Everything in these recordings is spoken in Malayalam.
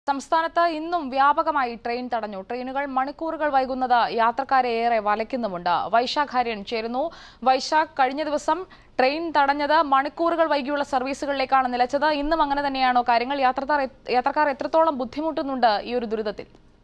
സംസ്ഥാനത്ത് ഇന്നും വ്യാപകമായി ട്രെയിൻ തടഞ്ഞു ട്രെയിനുകൾ മണിക്കൂറുകൾ വൈകുന്നത് യാത്രക്കാരെ ഏറെ വലയ്ക്കുന്നുമുണ്ട് വൈശാഖ് ഹര്യൻ ചേരുന്നു വൈശാഖ് കഴിഞ്ഞ ദിവസം ട്രെയിൻ തടഞ്ഞത് മണിക്കൂറുകൾ വൈകിയുള്ള സർവീസുകളിലേക്കാണ് നിലച്ചത് ഇന്നും അങ്ങനെ തന്നെയാണോ കാര്യങ്ങൾ യാത്രക്കാർ യാത്രക്കാർ എത്രത്തോളം ബുദ്ധിമുട്ടുന്നുണ്ട് ഈ ഒരു ദുരിതത്തിൽ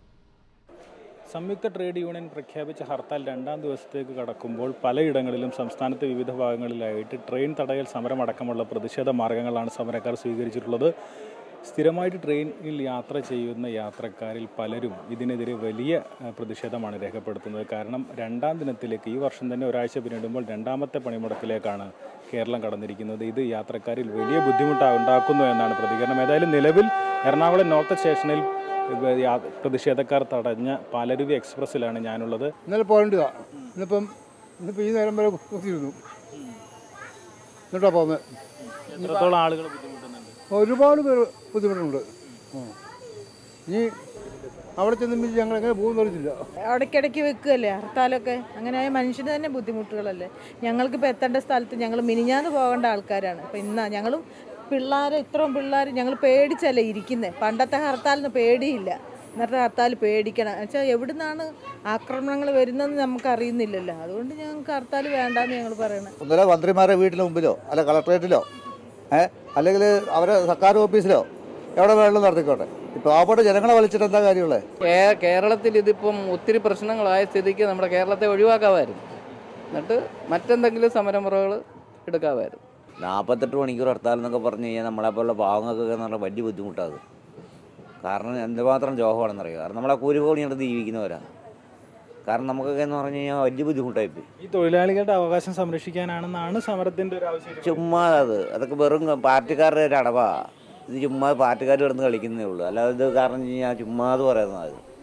സംയുക്ത ട്രേഡ് യൂണിയൻ പ്രഖ്യാപിച്ച ഹർത്താൽ രണ്ടാം ദിവസത്തേക്ക് കടക്കുമ്പോൾ പലയിടങ്ങളിലും സംസ്ഥാനത്തെ വിവിധ ഭാഗങ്ങളിലായിട്ട് ട്രെയിൻ തടയൽ സമരം അടക്കമുള്ള പ്രതിഷേധ മാർഗങ്ങളാണ് സമരക്കാർ സ്വീകരിച്ചിട്ടുള്ളത് സ്ഥിരമായിട്ട് ട്രെയിനിൽ യാത്ര ചെയ്യുന്ന യാത്രക്കാരിൽ പലരും ഇതിനെതിരെ വലിയ ഏഹ്, പ്രതിഷേധമാണ് രേഖപ്പെടുത്തുന്നത് കാരണം രണ്ടാം ദിനത്തിലേക്ക് ഈ വർഷം തന്നെ ഒരാഴ്ച പിന്നിടുമ്പോൾ രണ്ടാമത്തെ പണിമുടക്കിലേക്കാണ് കേരളം കടന്നിരിക്കുന്നത് ഇത് യാത്രക്കാരിൽ വലിയ ബുദ്ധിമുട്ട് ഉണ്ടാക്കുന്നു എന്നാണ് പ്രതികരണം ഏതായാലും നിലവിൽ എറണാകുളം നോർത്ത് സ്റ്റേഷനിൽ ഇവ യാ- പ്രതിഷേധക്കാർ തടഞ്ഞ പാലരുവി എക്സ്പ്രസ്സിലാണ് ഞാനുള്ളത് ഇന്നലെ പോകേണ്ടതാ ഇന്നിപ്പം ഇന്നിപ്പോൾ ഈ നേരം വരെ കുത്തിയിരുന്നു എന്നിട്ടാ പോകുന്നത് എത്രത്തോളം ആളുകൾ ബുദ്ധിമുട്ടുന്നുണ്ട് ഒരുപാട് പേര് ബുദ്ധിമുട്ടുണ്ട് ആ. ഇനി അവിടെ ചെന്ന് ഞങ്ങൾ എങ്ങനെ പോകുന്ന അറിയത്തില്ല ഇടയ്ക്കിടയ്ക്ക് വെക്കുകയല്ലേ ഹർത്താലൊക്കെ അങ്ങനെ ആയ മനുഷ്യന് തന്നെ ബുദ്ധിമുട്ടുകളല്ലേ ഞങ്ങൾക്കിപ്പോൾ എത്തേണ്ട സ്ഥലത്ത് ഞങ്ങൾ മിനിഞ്ഞാന്ന് പോകേണ്ട ആൾക്കാരാണ് അപ്പം ഇന്നാ ഞങ്ങളും പിള്ളേരെ ഇത്രയും പിള്ളേർ ഞങ്ങൾ പേടിച്ചല്ലേ ഇരിക്കുന്നത് പണ്ടത്തെ ഹർത്താലിന് പേടിയില്ല ഇന്നത്തെ ഹർത്താൽ പേടിക്കണം വെച്ചാൽ എവിടുന്നാണ് ആക്രമണങ്ങൾ വരുന്നതെന്ന് നമുക്ക് അറിയുന്നില്ലല്ലോ അതുകൊണ്ട് ഞങ്ങൾക്ക് ഹർത്താൽ വേണ്ടാന്ന് ഞങ്ങൾ പറയണം ഒന്നുമില്ല മന്ത്രിമാരുടെ വീട്ടിന് മുമ്പിലോ അല്ല കളക്ടറേറ്റിലോ ഏ അല്ലെങ്കിൽ അവരെ സർക്കാർ ഓഫീസിലോ എവിടെ വേണമെങ്കിലും നടത്തിക്കോട്ടെ ഇപ്പോൾ പാവപ്പെട്ട ജനങ്ങളെ വലിച്ചിട്ട് എന്താ കാര്യമുള്ളത് കേ- കേരളത്തിൽ ഇതിപ്പം ഒത്തിരി പ്രശ്നങ്ങളായ സ്ഥിതിക്ക് നമ്മുടെ കേരളത്തെ ഒഴിവാക്കാമായിരുന്നു എന്നിട്ട് മറ്റെന്തെങ്കിലും സമരമുറകൾ എടുക്കാമായിരുന്നു നാൽപ്പത്തെട്ട് മണിക്കൂർ ഹർത്താൽ എന്നൊക്കെ പറഞ്ഞു കഴിഞ്ഞാൽ നമ്മളെപ്പോലുള്ള പാവങ്ങൾക്കൊക്കെ എന്ന് പറഞ്ഞാൽ വലിയ ബുദ്ധിമുട്ടാകും കാരണം എന്തുമാത്രം ദ്രോഹമാണെന്നറിയുക കാരണം നമ്മളെ കൂലിപോണിയെടുത്ത് ജീവിക്കുന്നവരാണ് കാരണം നമുക്കൊക്കെ എന്ന് പറഞ്ഞു കഴിഞ്ഞാൽ വലിയ ബുദ്ധിമുട്ടായിപ്പോയി ഈ തൊഴിലാളികളുടെ അവകാശം സംരക്ഷിക്കാനാണെന്നാണ് സമരത്തിന്റെ ഒരു ആവശ്യം ചുമ്മാ അത് അതൊക്കെ വെറും പാർട്ടിക്കാരുടെ ഒരു അടവാ ഇത് ചുമ്മാ പാർട്ടിക്കാർ കിടന്ന് കളിക്കുന്നേ ഉള്ളൂ അല്ലാതെ ഇത് കാരണം വെച്ച് കഴിഞ്ഞാൽ ചുമ്മാ അത് പറയുന്നത്